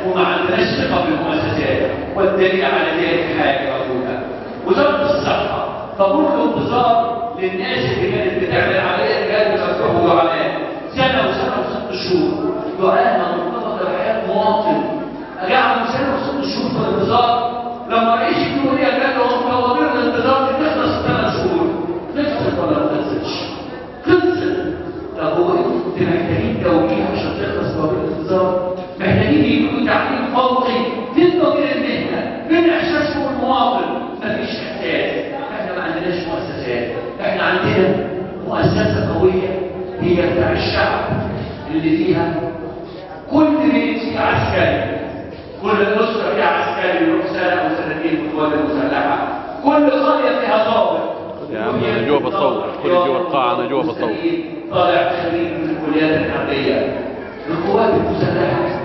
وما عندناش ثقه في المؤسسات والدليل على ذلك حاجه اقولها وزاره الصحه فبرضه انتظار للناس اللي كانت بتعمل عمليه رجال وفتحوا دعاء سنه وسنه وست شهور دعاء مرتبطه بحياه مواطن قعدوا سنه وست شهور في الانتظار لما رئيس الجمهوريه قال لهم طوابير الانتظار دي تخلص ثمان شهور خلصت ولا ما خلصتش؟ خلصت طب هو انتوا محتاجين توجيه عشان تخلص طوابير الانتظار محتاجين يكون تعليم فوقي تنتج المهنه من احساسكم المواطن مفيش احساس احنا ما عندناش مؤسسات احنا عندنا مؤسسه قويه هي بتاع الشعب اللي فيها كل بيت فيه عسكري كل اسره فيها عسكري يروح سنه او سنتين في القوات المسلحه كل قريه فيها ضابط يا عم أنا جوا بصور. ادخلي جوا القاعة، أنا جوا بصور. طالع خريج من الكليات الحربيه القوات المسلحه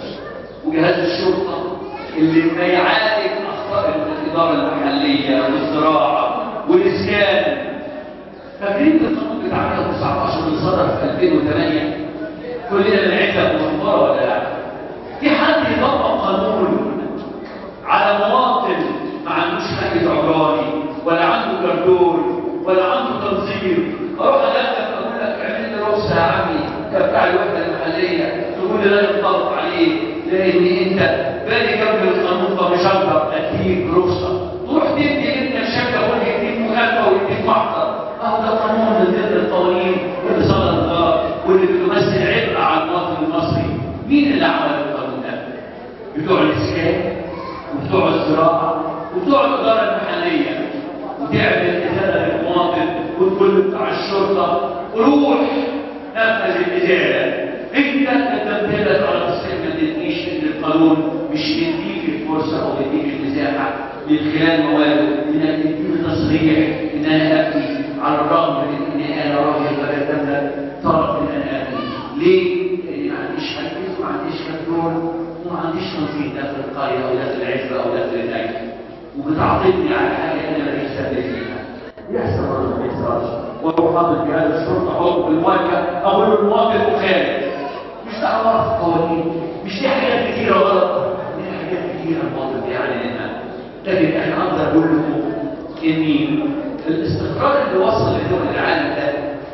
وجهاز الشرطه اللي ما يعالج اخطاء الاداره المحليه والزراعه والاسكان فاكرين القانون بتاع 119 اللي صدر في 2008 كلنا بنعيشها بالمنظره ولا لا؟ في حد يطبق قانون على مواطن ما عندوش حاجه عمراني ولا عنده كرتون ولا عنده تنظيم اروح الاقي اقول لك اعمل لي رخصه يا عمي كبتاع الوحده المحليه تقول لي لا ينطبق عليه لان انت بالي جنب القانون فمش هقدر اديك رخصه تروح تدي انت شكه ولا يديك مخالفه ويديك محضر اهو ده قانون من ضمن القوانين اللي صدر النهار واللي بتمثل عبء على المواطن المصري مين اللي عمل القانون ده؟ بتوع الاسكان وبتوع الزراعه وبتوع الاداره المحليه وتعمل ازاله للمواطن وتقول بتاع الشرطه روح نفذ الازاله انت تتمثلت على تصريح ما تديش ان القانون مش يديك الفرصه او يديك المساحه من خلال مواد انك تديك تصريح ان انا ابني على الرغم من ان انا راجل بتملك طرف ان انا ابني ليه؟ لان ما عنديش حديث وما عنديش كنترول وما عنديش تنظيم داخل القريه او داخل العزبه او داخل النجم وبتعاقبني على حاجه انا ماليش سبب فيها يحصل ولا ما يحصلش واروح حاطط جهاز الشرطه حكم المواجهه اقول له المواطن مخالف مش دعوه قوانين مش دي حاجات كتيره غلط دي حاجات كتيره المواطن بيعاني لكن احنا اقدر اقول لكم ان الاستقرار اللي وصل لدول العالم ده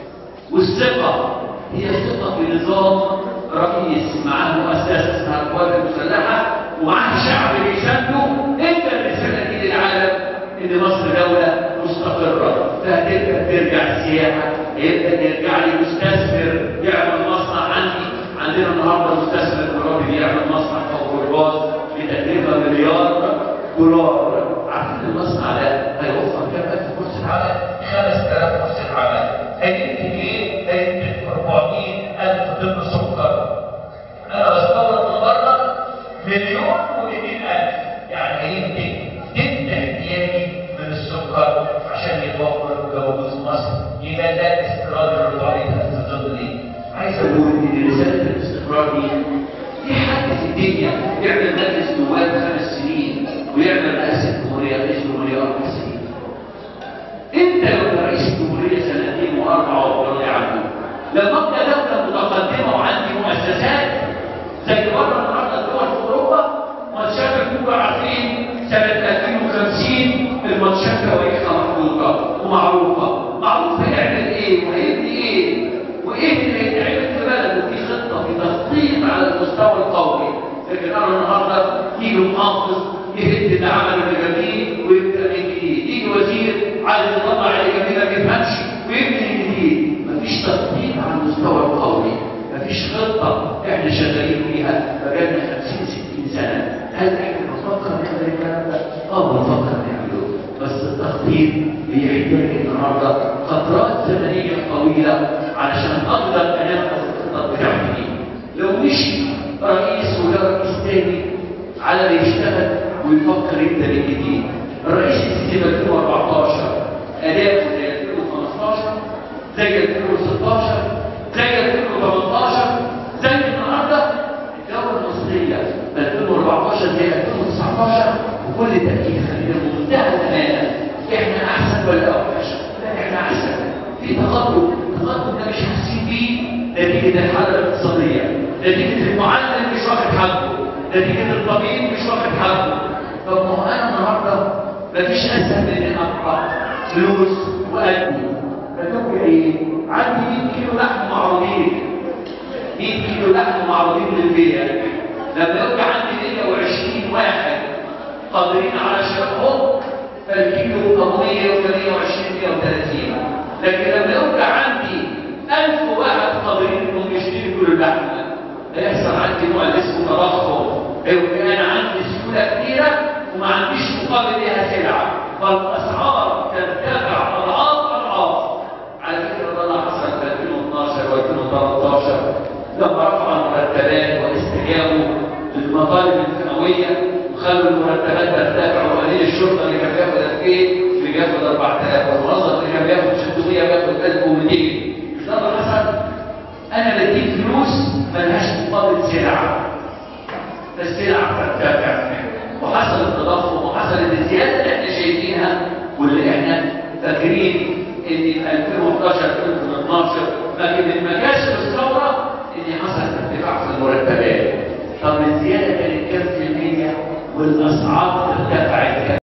والثقه هي ثقه في نظام رئيس معاه مؤسسه اسمها القوات المسلحه ومعاه شعب بيسانده انت الرساله دي للعالم ان مصر دوله مستقره فهتبدا ترجع السياحه هيبدا يرجع لي مستثمر يعمل مصنع عندي عندنا النهارده مستثمر ايراني بيعمل مصنع فوق الراس بتكلفه مليار دولار عارفين المصنع ده هيوفر كام الف فرصه عمل 5000 فرصه عمل هينتج ايه؟ هينتج 400000 طن سكر انا بستورد من بره مليون و200 الف يعني هينتج تلت احتياجي من السكر عشان يتوفر جوز مصر يبقى ده الاستيراد الرباعي في الظل دي عايز اقول ان رساله الاستقرار دي في حد في الدنيا يعمل مجلس نواب خمس سنين ويعمل رئاسه جمهوريه رئيس جمهوريه اربع سنين انت لو رئيس الجمهوريه سنتين واربعه وفضل عنه لما ابقى دوله متقدمه وعندي مؤسسات زي بره النهارده الدول في اوروبا ماتشات الكوره عارفين سنه 2050 الماتشات تواريخها محطوطه ومعروفه معروف هيعمل ايه وهيبني ايه وايه اللي هيتعمل في بلده في خطه في تخطيط على المستوى القومي لكن انا النهارده يجي محافظ يهد اللي عمله الجميل ويبدا من جديد يجي وزير عايز يطلع اللي جميل ما بيفهمش ويبني من جديد مفيش تخطيط على المستوى القومي مفيش خطه احنا شغالين فيها بقالنا 50 60 سنه هل احنا بنفكر نعمل الكلام ده؟ اه بنفكر نعمله بس التخطيط بيحتاج النهارده فترات زمنيه طويله علشان اقدر انفذ الخطط بتاعتي دي لو مشي رئيس ولا رئيس تاني على اللي يشتغل ويفكر يبدا من جديد الرئيس السيسي 2014 اداؤه زي 2015 زي 2016 زي 2018 زي النهارده الدوله المصريه 2014 زي 2019 بكل تاكيد خلينا بمنتهى الامانه احنا احسن ولا اوحش؟ لا احنا احسن في تقدم التقدم ده مش حاسين بيه نتيجه الحاله الاقتصاديه نتيجه المعلم مش واخد حقه نتيجه الطبيب مش واخد حقه طب ما هو انا النهارده مفيش اسهل من ان اقرا فلوس وادي فتبقى ايه؟ عندي 100 كيلو لحم معروضين 100 كيلو لحم معروضين للبيع لما يبقى عندي 120 واحد قادرين على شرائهم فالكيلو طب 100 و 120 130 لكن لما يبقى عندي 1000 واحد قادرين انهم يشتروا كل اللحمه هيحصل عندي نوع اللي اسمه تضخم يبقى انا عندي سيوله كبيره وما عنديش مقابل ليها سلعه فالاسعار ترتفع اضعاف اضعاف على فكره ده اللي حصل في 2012 و2013 لما رفعوا المرتبات واستجابوا للمطالب الثانويه وخلوا المرتبات ترتفع وقليل الشرطه اللي كان بياخد 2000 اللي بياخد 4000 والموظف اللي كان بياخد 600 بياخد 1200 مش ده اللي حصل؟ انا بديك فلوس ملهاش مقابل سلعه فالسلع ترتفع وحصل التضخم وحصلت الزياده اللي احنا شايفينها واللي احنا فاكرين ان في 2011 2012 لكن من مكاسب الثوره ان حصل ارتفاع في المرتبات طب الزياده كانت كام في المية والاسعار